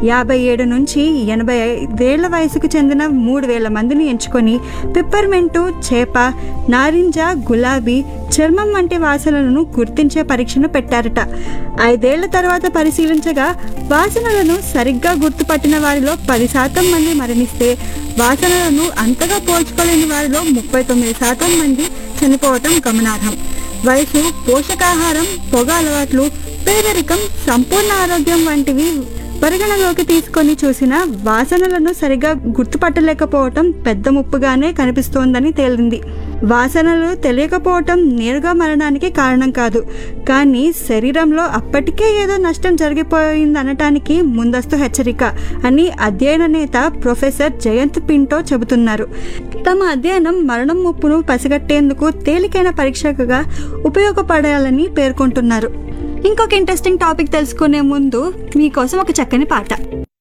యాభై ఏడు నుంచి ఎనభై ఐదేళ్ల వయసుకు చెందిన మూడు వేల మందిని ఎంచుకొని పిప్పర్మెంటు చేప నారింజ గులాబీ చర్మం వంటి వాసనలను గుర్తించే పరీక్షను పెట్టారట ఐదేళ్ల తర్వాత పరిశీలించగా వాసనలను సరిగ్గా గుర్తుపట్టిన వారిలో పది శాతం మంది మరణిస్తే వాసనలను అంతగా పోల్చుకోలేని వారిలో ముప్పై తొమ్మిది శాతం మంది చనిపోవటం గమనార్హం వయసు పోషకాహారం పొగ అలవాట్లు పేదరికం సంపూర్ణ ఆరోగ్యం వంటివి పరిగణలోకి తీసుకొని చూసిన వాసనలను సరిగా గుర్తుపట్టలేకపోవటం పెద్ద ముప్పుగానే కనిపిస్తోందని తేలింది వాసనలు తెలియకపోవటం నేరుగా మరణానికి కారణం కాదు కానీ శరీరంలో అప్పటికే ఏదో నష్టం జరిగిపోయిందనటానికి ముందస్తు హెచ్చరిక అని అధ్యయన నేత ప్రొఫెసర్ జయంత్ పింటో చెబుతున్నారు తమ అధ్యయనం మరణం ముప్పును పసిగట్టేందుకు తేలికైన పరీక్షగా ఉపయోగపడాలని పేర్కొంటున్నారు ఇంకొక ఇంట్రెస్టింగ్ టాపిక్ తెలుసుకునే ముందు మీకోసం ఒక చక్కని పాట